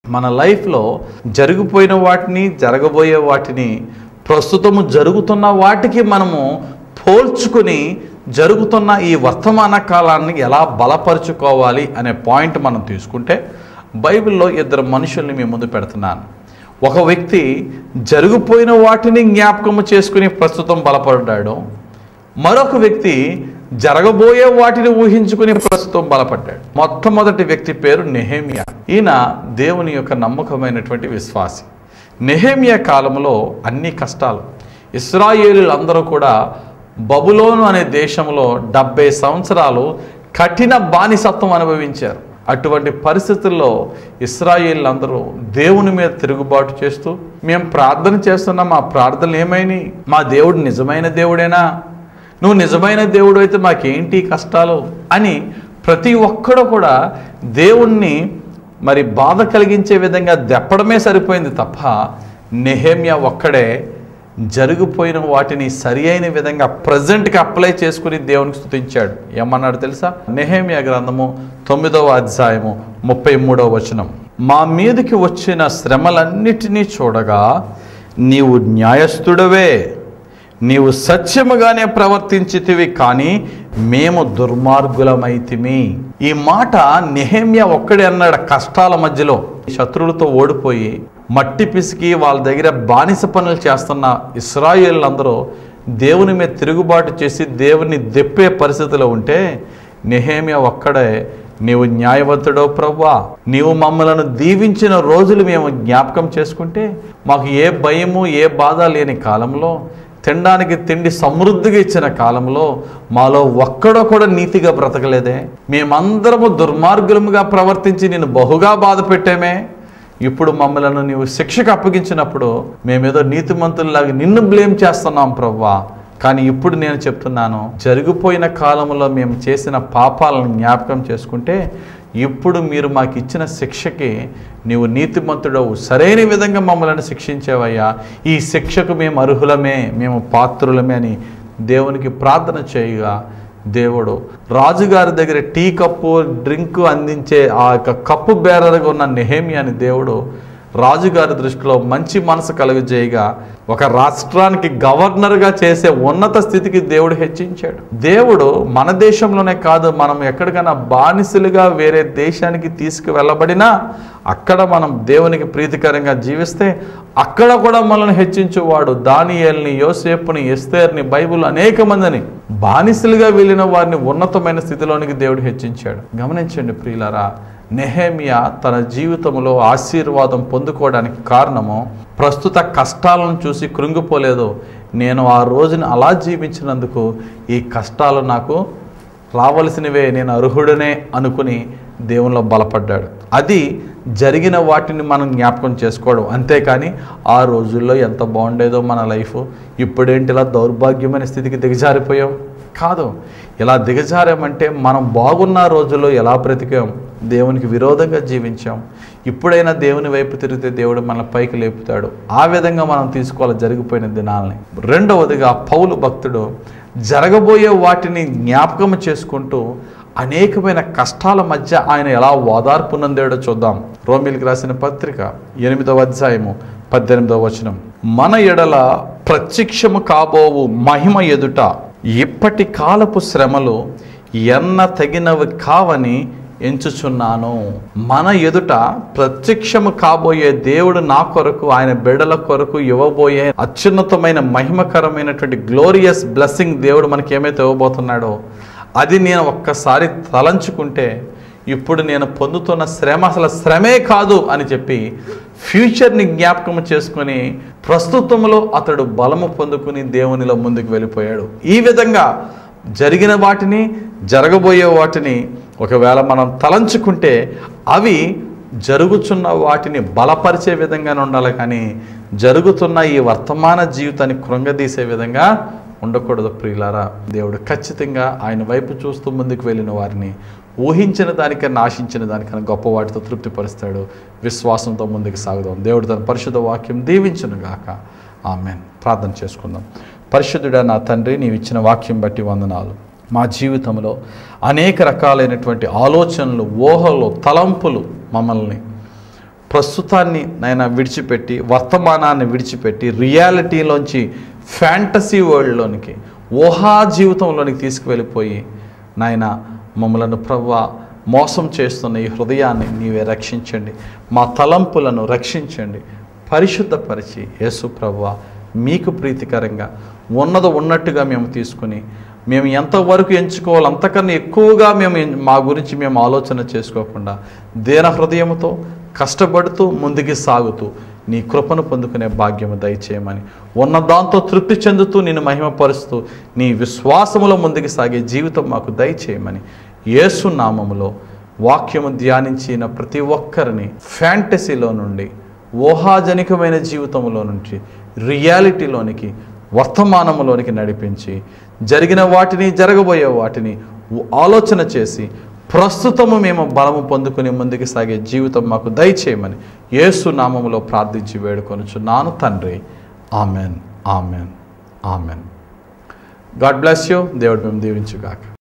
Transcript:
మన లైఫ్లో జరిగిపోయిన వాటిని జరగబోయే వాటిని ప్రస్తుతము జరుగుతున్న వాటికి మనము పోల్చుకుని జరుగుతున్న ఈ వర్తమాన కాలాన్ని ఎలా బలపరుచుకోవాలి అనే పాయింట్ మనం తీసుకుంటే బైబిల్లో ఇద్దరు మనుషుల్ని మీ ముందు పెడుతున్నాను ఒక వ్యక్తి జరిగిపోయిన వాటిని జ్ఞాపకము చేసుకుని ప్రస్తుతం బలపడ్డాడు మరొక వ్యక్తి జరగబోయే వాటిని ఊహించుకుని ప్రస్తుతం బలపడ్డాడు మొట్టమొదటి వ్యక్తి పేరు నెహేమియా ఈయన దేవుని యొక్క నమ్మకమైనటువంటి విశ్వాసి నెహేమియా కాలంలో అన్ని కష్టాలు ఇస్రాయేలీలందరూ కూడా బబులోను అనే దేశంలో డెబ్బై సంవత్సరాలు కఠిన బానిసత్వం అనుభవించారు అటువంటి పరిస్థితుల్లో ఇస్రాయేళ్ళందరూ దేవుని మీద తిరుగుబాటు చేస్తూ మేము ప్రార్థన చేస్తున్నాం మా ప్రార్థనలు ఏమైనాయి మా దేవుడు నిజమైన దేవుడేనా నువ్వు నిజమైన దేవుడు అయితే మాకేంటి ఈ కష్టాలు అని ప్రతి ఒక్కడు కూడా దేవుణ్ణి మరి బాధ కలిగించే విధంగా దెప్పడమే సరిపోయింది తప్ప నెహేమియా ఒక్కడే జరిగిపోయిన వాటిని సరి అయిన విధంగా ప్రజెంట్కి అప్లై చేసుకుని దేవునికి స్తుతించాడు ఏమన్నాడు తెలుసా నెహేమియా గ్రంథము తొమ్మిదవ అధ్యాయము ముప్పై మూడవ వచనం మా మీదకి వచ్చిన శ్రమలన్నిటినీ చూడగా నీవు న్యాయస్థుడవే నీవు సత్యముగానే ప్రవర్తించితివి కానీ మేము దుర్మార్గులమైతిమి ఈ మాట నెహేమ్య ఒక్కడే అన్నాడు కష్టాల మధ్యలో శత్రువులతో ఓడిపోయి మట్టి పిసికి వాళ్ళ దగ్గర బానిస పనులు చేస్తున్న ఇస్రాయేళ్ళందరూ దేవుని మీద తిరుగుబాటు చేసి దేవుని దెప్పే పరిస్థితిలో ఉంటే నెహేమియా ఒక్కడే నీవు న్యాయవంతుడో ప్రవ్వా నీవు మమ్మలను దీవించిన రోజులు మేము జ్ఞాపకం చేసుకుంటే మాకు ఏ భయము ఏ బాధ లేని కాలంలో తినడానికి తిండి సమృద్ధిగా ఇచ్చిన కాలంలో మాలో ఒక్కడో కూడా నీతిగా బ్రతకలేదే మేమందరము దుర్మార్గులముగా ప్రవర్తించి నేను బహుగా బాధ పెట్టామే ఇప్పుడు మమ్మలను నీవు శిక్షకు అప్పగించినప్పుడు మేమేదో నీతిమంతుల్లాగా నిన్ను బ్లేమ్ చేస్తున్నాం ప్రవ్వా కానీ ఇప్పుడు నేను చెప్తున్నాను జరిగిపోయిన కాలంలో మేము చేసిన పాపాలను జ్ఞాపకం చేసుకుంటే ఇప్పుడు మీరు మాకు ఇచ్చిన శిక్షకి నీవు నీతిమంతుడవు సరైన విధంగా మమ్మల్ని శిక్షించేవయ్యా ఈ శిక్షకు మేము అర్హులమే మేము పాత్రులమే అని దేవునికి ప్రార్థన చేయగా దేవుడు రాజుగారి దగ్గర టీ కప్పు డ్రింక్ అందించే ఆ యొక్క కప్పు బేరర్గా ఉన్న నెహేమియాని దేవుడు రాజుగారి దృష్టిలో మంచి మనసు కలుగజేయగా ఒక రాష్ట్రానికి గవర్నర్గా చేసే ఉన్నత స్థితికి దేవుడు హెచ్చించాడు దేవుడు మన దేశంలోనే కాదు మనం ఎక్కడికైనా బానిసలుగా వేరే దేశానికి తీసుకువెళ్ళబడినా అక్కడ మనం దేవునికి ప్రీతికరంగా జీవిస్తే అక్కడ కూడా మనల్ని హెచ్చించువాడు దానియేల్ని యోసేపుని ఎస్తేర్ని బైబిల్ అనేక మందిని బానిసలుగా వెళ్ళిన వారిని ఉన్నతమైన స్థితిలోనికి దేవుడు హెచ్చించాడు గమనించండి ప్రియులారా నెహేమియా తన జీవితంలో ఆశీర్వాదం పొందుకోవడానికి కారణము ప్రస్తుత కష్టాలను చూసి కృంగిపోలేదు నేను ఆ రోజున అలా జీవించినందుకు ఈ కష్టాలు నాకు రావలసినవే నేను అర్హుడనే అనుకుని దేవునిలో బలపడ్డాడు అది జరిగిన వాటిని మనం జ్ఞాపకం చేసుకోవడం అంతేకాని ఆ రోజుల్లో ఎంత బాగుండేదో మన లైఫ్ ఇప్పుడేంటి ఇలా దౌర్భాగ్యమైన స్థితికి దిగజారిపోయాం కాదు ఇలా దిగజారామంటే మనం బాగున్న రోజుల్లో ఎలా బ్రతికాం దేవునికి విరోధంగా జీవించాం ఇప్పుడైనా దేవుని వైపు తిరిగితే దేవుడు మన పైకి లేపుతాడు ఆ విధంగా మనం తీసుకోవాలి జరిగిపోయిన దినాలని రెండవదిగా పౌలు భక్తుడు జరగబోయే వాటిని జ్ఞాపకం చేసుకుంటూ అనేకమైన కష్టాల మధ్య ఆయన ఎలా ఓదార్పు నందాడో చూద్దాం రోమిల్కి రాసిన పత్రిక ఎనిమిదవ అధ్యాయము పద్దెనిమిదవ వచనం మన ఎడల ప్రత్యక్షము కాబోవు మహిమ ఎదుట ఇప్పటి కాలపు శ్రమలు ఎన్న తగినవి కావని ఎంచుచున్నాను మన ఎదుట ప్రత్యక్షము కాబోయే దేవుడు నా కొరకు ఆయన బిడ్డల కొరకు ఇవ్వబోయే అత్యున్నతమైన మహిమకరమైనటువంటి గ్లోరియస్ బ్లెస్సింగ్ దేవుడు మనకి ఏమైతే ఇవ్వబోతున్నాడో అది నేను ఒక్కసారి తలంచుకుంటే ఇప్పుడు నేను పొందుతున్న శ్రమ అసలు శ్రమే కాదు అని చెప్పి ఫ్యూచర్ని జ్ఞాపకం చేసుకొని ప్రస్తుతంలో అతడు బలము పొందుకుని దేవునిలో ముందుకు వెళ్ళిపోయాడు ఈ విధంగా జరిగిన వాటిని జరగబోయే వాటిని ఒకవేళ మనం తలంచుకుంటే అవి జరుగుతున్న వాటిని బలపరిచే విధంగానే ఉండాలి కానీ జరుగుతున్న ఈ వర్తమాన జీవితాన్ని కృంగదీసే విధంగా ఉండకూడదు ప్రియులారా దేవుడు ఖచ్చితంగా ఆయన వైపు చూస్తూ ముందుకు వెళ్ళిన వారిని ఊహించిన దానికన్నా ఆశించిన దానికన్నా గొప్ప వాటితో తృప్తిపరుస్తాడు విశ్వాసంతో ముందుకు సాగుదాం దేవుడు తన పరిశుద్ధ వాక్యం దీవించును గాక ఆమెన్ ప్రార్థన చేసుకుందాం పరిశుద్ధుడా నా తండ్రి నీవు ఇచ్చిన వాక్యం బట్టి వందనాలు మా జీవితంలో అనేక రకాలైనటువంటి ఆలోచనలు ఊహలు తలంపులు మమ్మల్ని ప్రస్తుతాన్ని నాయన విడిచిపెట్టి వర్తమానాన్ని విడిచిపెట్టి రియాలిటీలోంచి ఫ్యాంటసీ వరల్డ్లోనికి ఊహా జీవితంలోనికి తీసుకువెళ్ళిపోయి నాయన మమ్మలను ప్రభు మోసం చేస్తున్న ఈ హృదయాన్ని నీవే రక్షించండి మా తలంపులను రక్షించండి పరిశుద్ధపరిచి యేసు ప్రభువ మీకు ప్రీతికరంగా ఉన్నది ఉన్నట్టుగా మేము తీసుకుని మేము ఎంతవరకు ఎంచుకోవాలి అంతకన్నా ఎక్కువగా మేము ఎన్- మా గురించి మేము ఆలోచన చేసుకోకుండా దేన హృదయముతో కష్టపడుతూ ముందుకు సాగుతూ నీ కృపను పొందుకునే భాగ్యము దయచేయమని ఉన్న దాంతో తృప్తి చెందుతూ నిన్ను మహిమపరుస్తూ నీ విశ్వాసములో ముందుకు సాగే జీవితం మాకు దయచేయమని యేసు నామములో వాక్యము ధ్యానించిన ప్రతి ఒక్కరిని ఫ్యాంటసీలో నుండి ఊహాజనికమైన జీవితంలో నుంచి రియాలిటీలోనికి వర్తమానములోనికి నడిపించి జరిగిన వాటిని జరగబోయే వాటిని ఆలోచన చేసి ప్రస్తుతము మేము బలము పొందుకుని ముందుకు సాగే జీవితం మాకు దయచేయమని యేసు నామములో ప్రార్థించి వేడుకొనుచున్నాను తండ్రి amen amen amen God bless you దేవుడు మేము దీవించుగాక